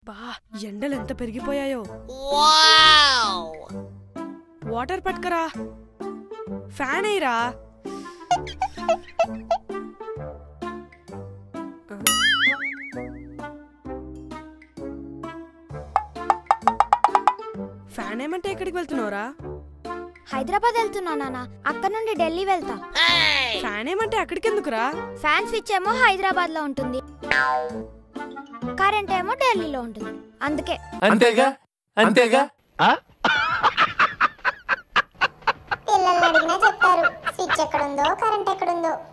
బా ఎండలు ఎంత పెరిగిపోయాయో వాటర్ పట్టుకరా ఫ్యాన్ అయ్యరా ఫ్యాన్ ఏమంటే ఎక్కడికి వెళ్తున్నావురా హైదరాబాద్ వెళ్తున్నా నాన్న అక్కడ నుండి ఢిల్లీ వెళ్తా ఫ్యాన్ ఏమంటే అక్కడికి ఎందుకురా ఫ్యాన్ స్విచ్ ఏమో హైదరాబాద్ లో ఉంటుంది కరెంట్ ఏమో ఢిల్లీలో ఉంటుంది అందుకే అంతేగా అంతేగా పిల్లల్ని అడిగినా చెప్తారు స్విచ్ ఎక్కడుందో కరెంట్ ఎక్కడుందో